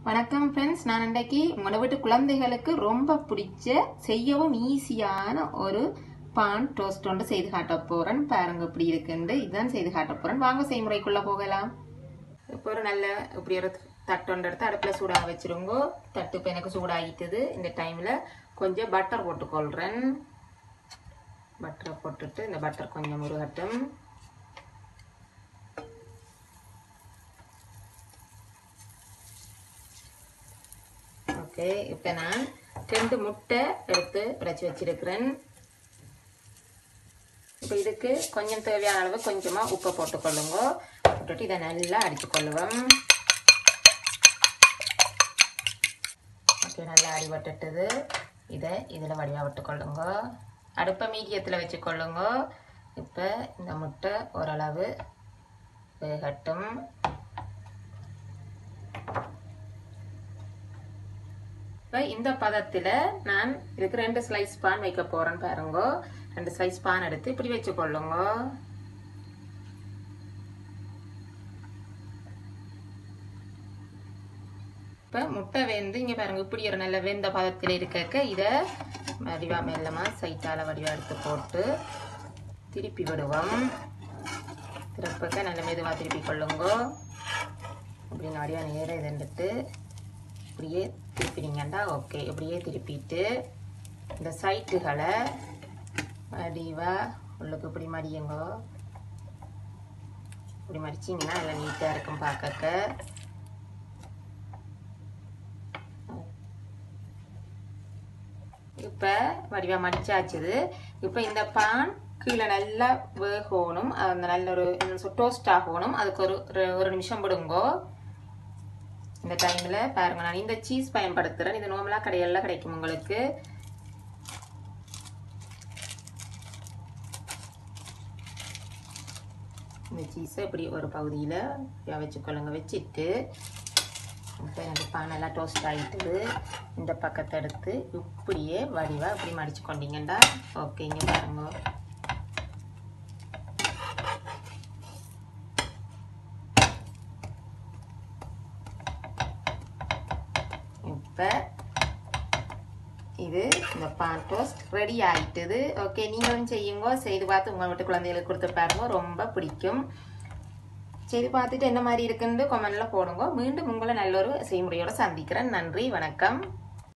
வணக்கம் ஃப்ரெண்ட்ஸ் நான் இன்றைக்கு உங்களோட வீட்டு குழந்தைகளுக்கு ரொம்ப பிடிச்ச செய்யவும் ஈஸியான ஒரு பான் டோஸ்ட் ஒன்று செய்து காட்ட போறேன் பாருங்க இப்படி இருக்குன்னு இதுதான் செய்து காட்ட போறேன் வாங்க செய்முறைக்குள்ள போகலாம் இப்போ ஒரு நல்ல இப்படி ஒரு தட்டு ஒன்று எடுத்து அடுப்பில் சூடாக வச்சிருங்க தட்டு இப்போ எனக்கு சூடாகிட்டது இந்த டைமில் கொஞ்சம் பட்டர் போட்டுக்கொள்கிறேன் பட்டரை போட்டுட்டு இந்த பட்டர் கொஞ்சம் முருகட்டும் ஓகே இப்போ நான் ரெண்டு முட்டை எடுத்து உடைச்சி வச்சிருக்கிறேன் இப்போ இதுக்கு கொஞ்சம் தேவையான அளவு கொஞ்சமாக உப்பை போட்டுக்கொள்ளுங்க போட்டுட்டு இதை நல்லா அடித்து கொள்ளுவோம் ஓகே நல்லா அடிபட்டுட்டது இதை இதில் வடிவாக விட்டுக்கொள்ளுங்க அடுப்பை மீடியத்தில் வச்சுக்கொள்ளுங்க இப்போ இந்த முட்டை ஓரளவு வேகட்டும் இப்போ இந்த பதத்தில் நான் இதுக்கு ரெண்டு ஸ்லைஸ் பான் வைக்க போகிறேன்னு பாருங்க ரெண்டு ஸ்லைஸ் பான் எடுத்து இப்படி வச்சுக்கொள்ளுங்க இப்போ முட்டை வெந்து இங்கே பாருங்க இப்படி ஒரு நல்ல வெந்த பதத்தில் இருக்க இதை வடிவா மெல்லமாக சைட்டால் வடிவா எடுத்து போட்டு திருப்பி விடுவோம் திருப்பக்க நல்ல மெதுவாக திருப்பி கொள்ளுங்க அப்படின்னு வடிவா நேரம் இதுன்ட்டு இப்படியே திருப்பினீங்கன்னா ஓகே இப்படியே திருப்பிட்டு இந்த சைட்டுகளை வடிவாக உள்ளுக்கு இப்படி மடியுங்க இப்படி மடிச்சிங்கன்னா நல்லா நீட்டாக இருக்கும் பார்க்க இப்போ வடிவாக மடிச்சாச்சுது இப்போ இந்த பான் கீழே நல்லா வேகணும் அந்த நல்ல ஒரு டோஸ்ட் ஆகணும் அதுக்கு ஒரு ஒரு நிமிஷம் விடுங்கோ இந்த டைமில் பாருங்க நான் இந்த சீஸ் பயன்படுத்துகிறேன் இது நார்மலாக கடையெல்லாம் கிடைக்கும் உங்களுக்கு இந்த சீஸை இப்படி ஒரு பகுதியில் வச்சுக்கொள்ளுங்க வச்சுட்டு இப்போ எனக்கு பானெல்லாம் டோஸ்ட் ஆகிட்டுது இந்த பக்கத்தை எடுத்து இப்படியே வடிவாக இப்படி மடிச்சு கொண்டீங்கண்டா ஓகேங்க பாருங்க இப்போ இது இந்த பான் டோஸ்ட் ரெடி ஆகிட்டுது ஓகே நீங்களும் செய்யுங்க செய்து பார்த்து உங்கள் வீட்டு குழந்தைகளுக்கு கொடுத்து பாருங்க ரொம்ப பிடிக்கும் செய்து பார்த்துட்டு என்ன மாதிரி இருக்குன்னு கொமெண்ட்ல போடுங்க மீண்டும் உங்களை நல்ல ஒரு செய்முறையோட சந்திக்கிறேன் நன்றி வணக்கம்